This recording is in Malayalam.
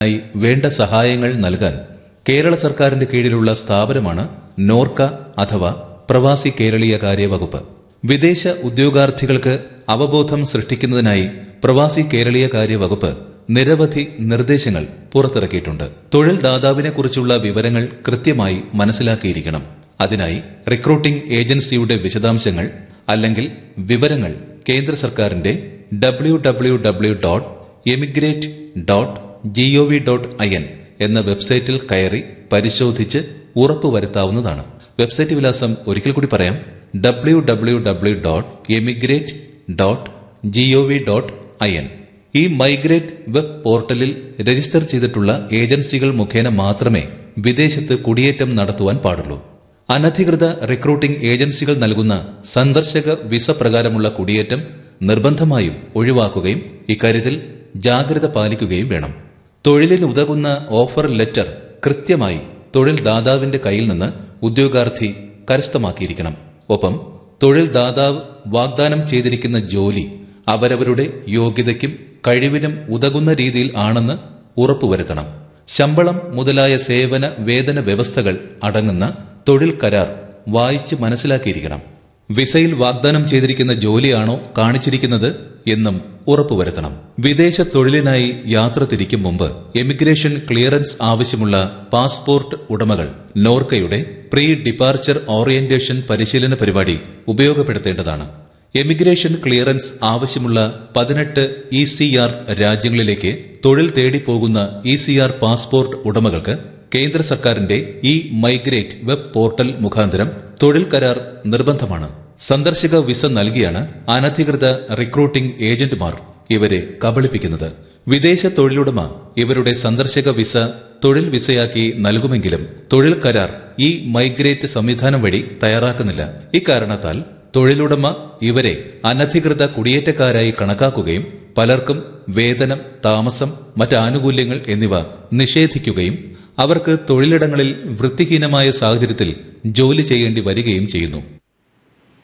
ായി വേണ്ട സഹായങ്ങൾ നൽകാൻ കേരള സർക്കാരിന്റെ കീഴിലുള്ള സ്ഥാപനമാണ് നോർക്ക അഥവാ പ്രവാസി കേരളീയ കാര്യ വകുപ്പ് വിദേശ ഉദ്യോഗാർത്ഥികൾക്ക് അവബോധം സൃഷ്ടിക്കുന്നതിനായി പ്രവാസി കേരളീയ കാര്യ വകുപ്പ് നിരവധി നിർദ്ദേശങ്ങൾ പുറത്തിറക്കിയിട്ടുണ്ട് തൊഴിൽ ദാതാവിനെക്കുറിച്ചുള്ള വിവരങ്ങൾ കൃത്യമായി മനസ്സിലാക്കിയിരിക്കണം അതിനായി റിക്രൂട്ടിംഗ് ഏജൻസിയുടെ വിശദാംശങ്ങൾ അല്ലെങ്കിൽ വിവരങ്ങൾ കേന്ദ്ര സർക്കാരിന്റെ W W W dot emigrate dot GOV dot I N എന്ന വെബ്സൈറ്റിൽ കയറി പരിശോധിച്ച് ഉറപ്പുവരുത്താവുന്നതാണ് വെബ്സൈറ്റ് വിലാസം ഒരിക്കൽ കൂടി പറയാം W W W dot emigrate dot GOV dot I N e migrate web പോർട്ടലിൽ രജിസ്റ്റർ ചെയ്തിട്ടുള്ള ഏജൻസികൾ മുഖേന മാത്രമേ വിദേശത്ത് കുടിയേറ്റം നടത്തുവാൻ പാടുള്ളൂ അനധികൃത റിക്രൂട്ടിംഗ് ഏജൻസികൾ നൽകുന്ന സന്ദർശക വിസ പ്രകാരമുള്ള കുടിയേറ്റം നിർബന്ധമായും ഒഴിവാക്കുകയും ഇക്കാര്യത്തിൽ ജാഗ്രത പാലിക്കുകയും വേണം തൊഴിലിന് ഉതകുന്ന ഓഫർ ലെറ്റർ കൃത്യമായി തൊഴിൽ ദാതാവിന്റെ കയ്യിൽ നിന്ന് ഉദ്യോഗാർത്ഥി കരസ്ഥമാക്കിയിരിക്കണം ഒപ്പം തൊഴിൽ ദാതാവ് വാഗ്ദാനം ചെയ്തിരിക്കുന്ന ജോലി അവരവരുടെ യോഗ്യതയ്ക്കും കഴിവിനും ഉതകുന്ന രീതിയിൽ ആണെന്ന് ഉറപ്പുവരുത്തണം ശമ്പളം മുതലായ സേവന വേതന വ്യവസ്ഥകൾ അടങ്ങുന്ന തൊഴിൽ കരാർ വായിച്ച് മനസ്സിലാക്കിയിരിക്കണം വിസയിൽ വാഗ്ദാനം ചെയ്തിരിക്കുന്ന ജോലിയാണോ കാണിച്ചിരിക്കുന്നത് എന്നും ഉറപ്പുവരുത്തണം വിദേശ തൊഴിലിനായി യാത്ര തിരിക്കും മുമ്പ് എമിഗ്രേഷൻ ക്ലിയറൻസ് ആവശ്യമുള്ള പാസ്പോർട്ട് ഉടമകൾ നോർക്കയുടെ പ്രീ ഡിപ്പാർച്ചർ ഓറിയന്റേഷൻ പരിശീലന പരിപാടി ഉപയോഗപ്പെടുത്തേണ്ടതാണ് എമിഗ്രേഷൻ ക്ലിയറൻസ് ആവശ്യമുള്ള പതിനെട്ട് ഇ സി ആർ രാജ്യങ്ങളിലേക്ക് തൊഴിൽ തേടി പോകുന്ന ഇ സി ആർ പാസ്പോർട്ട് ഉടമകൾക്ക് കേന്ദ്ര സർക്കാരിന്റെ ഈ മൈഗ്രേറ്റ് വെബ് പോർട്ടൽ മുഖാന്തരം തൊഴിൽ കരാർ നിർബന്ധമാണ് സന്ദർശക വിസ നൽകിയാണ് അനധികൃത റിക്രൂട്ടിംഗ് ഏജന്റുമാർ ഇവരെ കബളിപ്പിക്കുന്നത് വിദേശ തൊഴിലുടമ ഇവരുടെ സന്ദർശക വിസ തൊഴിൽ വിസയാക്കി നൽകുമെങ്കിലും തൊഴിൽ കരാർ ഈ മൈഗ്രേറ്റ് സംവിധാനം വഴി തയ്യാറാക്കുന്നില്ല ഇക്കാരണത്താൽ തൊഴിലുടമ ഇവരെ അനധികൃത കുടിയേറ്റക്കാരായി കണക്കാക്കുകയും പലർക്കും വേതനം താമസം മറ്റ് ആനുകൂല്യങ്ങൾ എന്നിവ നിഷേധിക്കുകയും അവർക്ക് തൊഴിലിടങ്ങളിൽ വൃത്തിഹീനമായ സാഹചര്യത്തിൽ ജോലി ചെയ്യേണ്ടി വരികയും ചെയ്യുന്നു